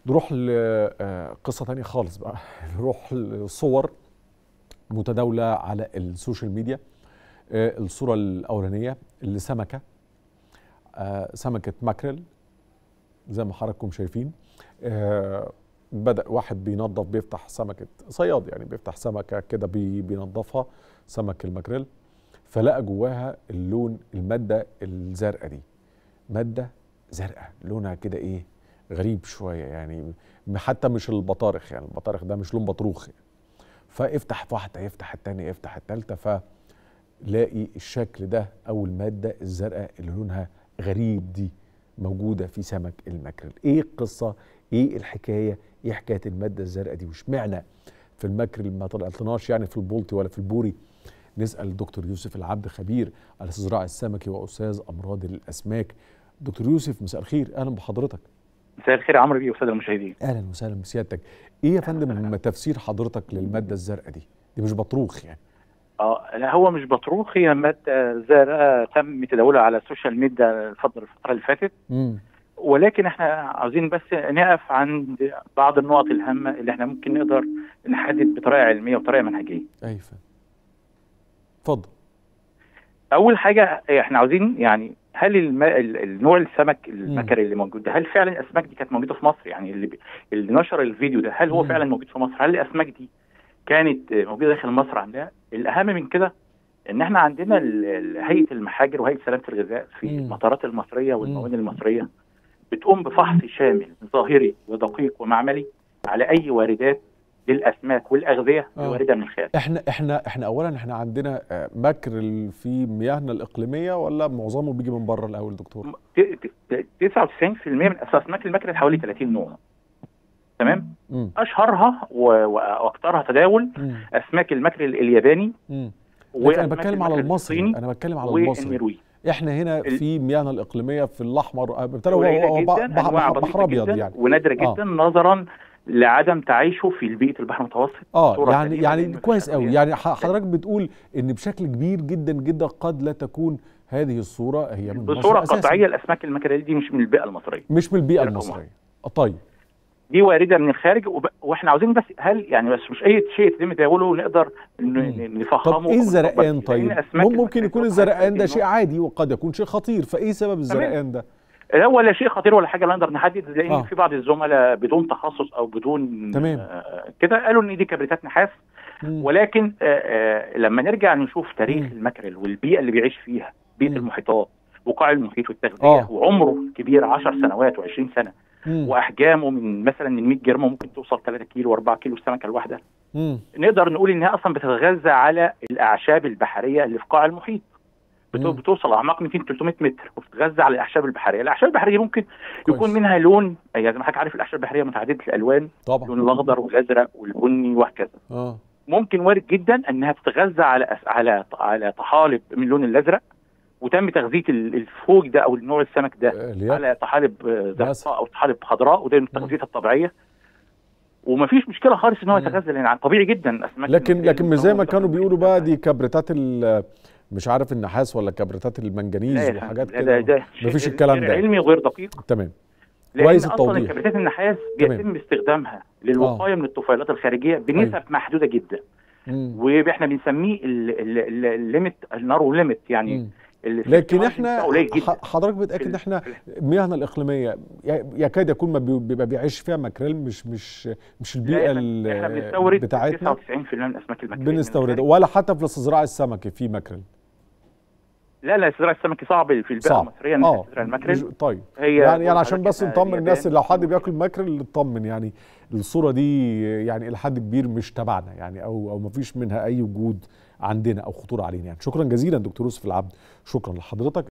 نروح لقصه تانية خالص بقى نروح لصور متداوله على السوشيال ميديا آه، الصوره الاولانيه اللي سمكه آه، سمكه ماكريل زي ما حضراتكم شايفين آه، بدا واحد بينظف بيفتح سمكه صياد يعني بيفتح سمكه كده بي- بينظفها سمك الماكريل فلقى جواها اللون الماده الزرقاء دي ماده زرقاء لونها كده ايه غريب شويه يعني م- حتى مش البطارخ يعني البطارخ ده مش لون بطروخ يعني. فافتح واحده يفتح الثانيه يفتح الثالثه فلاقي الشكل ده او الماده الزرقاء اللي لونها غريب دي موجوده في سمك الماكريل ايه القصه ايه الحكايه ايه حكايه الماده الزرقاء دي واشمعنى في الماكريل ما طلعتناش يعني في البلطي ولا في البوري نسال الدكتور يوسف العبد خبير الاستزراع السمكي واستاذ امراض الاسماك دكتور يوسف مساء الخير اهلا بحضرتك مساء الخير يا عمرو بيه والساده المشاهدين اهلا وسهلا بسيادتك ايه يا فندم تفسير حضرتك للماده الزرقاء دي دي مش بطروخ يعني اه لا هو مش بطروخ هي ماده زرقاء تم تداولها على السوشيال ميديا الفتره الفتره اللي فاتت امم ولكن احنا عاوزين بس نقف عند بعض النقط الهامه اللي احنا ممكن نقدر نحدد بطريقه علميه وطريقه منهجيه. ايوه فندم اتفضل اول حاجه احنا عاوزين يعني هل الم... ال- النوع السمك المكري اللي موجود ده هل فعلا الاسماك دي كانت موجوده في مصر يعني اللي, ب... اللي نشر الفيديو ده هل هو مم. فعلا موجود في مصر هل الاسماك دي كانت موجوده داخل مصر عندها الاهم من كده ان احنا عندنا ال- ال- هيئه المحاجر وهيئه سلامه الغذاء في مم. المطارات المصريه والموانئ المصريه بتقوم بفحص شامل ظاهري ودقيق ومعملي على اي واردات للاسماك والاغذيه آه. الوارده من الخارج احنا احنا احنا اولا احنا عندنا آه، ماكريل في مياهنا الاقليميه ولا معظمه بيجي من بره الاول دكتور ت- ت- 99% من اسماك الماكريل حوالي 30 نوع تمام امم اشهرها و- و- واكثرها تداول امم اسماك الماكريل الياباني امم لكن انا وأسماك بتكلم على الماكريل المصري الصيني انا بتكلم على المصري والنرويجي احنا هنا ال- في مياهنا الاقليميه في الاحمر آه، بالتالي هو قليله هو بح- جدا بح- انواع بح- بحر بسيطه ابيض جدا يعني ونادره آه. جدا نظرا لعدم تعايشه في بيئه البحر المتوسط اه صورة يعني سليمة يعني لأن مفيش كويس قوي أدوية. يعني ح- حضرتك بتقول ان بشكل كبير جدا جدا قد لا تكون هذه الصوره هي من مصر بصوره أساساً. قطعيه الاسماك الماكريل دي مش من البيئه المصريه مش من البيئه رقم المصريه آه، طيب دي وارده من الخارج وب... واحنا عاوزين بس هل يعني بس مش اي شيء يتم تداوله نقدر ن- مم. نفهمه طب ايه الزرقان طيب لأن أسماك مم- ممكن يكون الماكريل الزرقان ده بتبقى شيء عادي وقد يكون شيء خطير فايه سبب الزرقان ده لا ولا شيء خطير ولا حاجه لا نقدر نحدد لان آه. في بعض الزملاء بدون تخصص او بدون تمام. آه كده قالوا ان دي كبريتات نحاس مم. ولكن آه آه لما نرجع نشوف تاريخ مم. الماكريل والبيئه اللي بيعيش فيها بيئه مم. المحيطات وقاع المحيط والتغذيه آه. وعمره كبير 10 سنوات و20 سنه مم. واحجامه من مثلا من 100 جرام ممكن توصل 3 كيلو و4 كيلو السمكه الواحده مم. نقدر نقول انها اصلا بتتغذى على الاعشاب البحريه اللي في قاع المحيط بتو- مم. بتوصل اعماق 200 300 متر وبتتغذى على الاعشاب البحريه، الاعشاب البحريه دي ممكن كويس. يكون منها لون يعني زي ما حضرتك عارف الاعشاب البحريه متعدده الالوان طبعا اللون الاخضر والازرق والبني وهكذا اه ممكن وارد جدا انها تتغذى على أس... على على طحالب من اللون الازرق وتم تغذيه ال- الفوج ده او النوع السمك ده آه، اللي هي على طحالب آه، مثلا. زرقاء او طحالب خضراء وده من تغذيتها الطبيعيه ومفيش مشكله خالص ان هو مم. يتغذى لان طبيعي جدا اسماك لكن الماكريل لكن مش زي ما متوسطة كانوا في بيقولوا بقى المحيط. دي كبريتات ال- مش عارف النحاس ولا كبريتات المنجنيز لا يا وحاجات فندم، لا، ده- كده ده شيء مفيش غير- الكلام غير ده. علمي وغير دقيق تمام لان كويس اصلا التوضيح. كبريتات النحاس تمام. بيتم استخدامها للوقايه من الطفيلات الخارجيه بنسب أيوة. محدوده جدا مم. واحنا بنسميه الليميت النارو ليميت يعني مم. اللي في لكن التوازن احنا بتاعه قليل جدا ح- حضرتك بتاكد ان احنا مياهنا الاقليميه ي- يكاد يكون ما بي- بيبقى بيعيش فيها ماكريل مش مش مش لا البيئه يا فندم، احنا ال- بنستورد بتاعتنا 99% من اسماك الماكريل من بنستورد الخارج. ولا حتى في الاستزراع السمكي في ماكريل لا لا الزراعه السمكي صعب في البيئه صعب المصريه ان اه تزرع الماكريل مش- طيب هي يعني يعني عشان حضرتك بس احنا نطمن الناس اليابان اللي لو حد بياكل ماكريل يطمن يعني الصوره دي يعني الى حد كبير مش تبعنا يعني او او ما فيش منها اي وجود عندنا او خطوره علينا يعني شكرا جزيلا دكتور يوسف العبد شكرا لحضرتك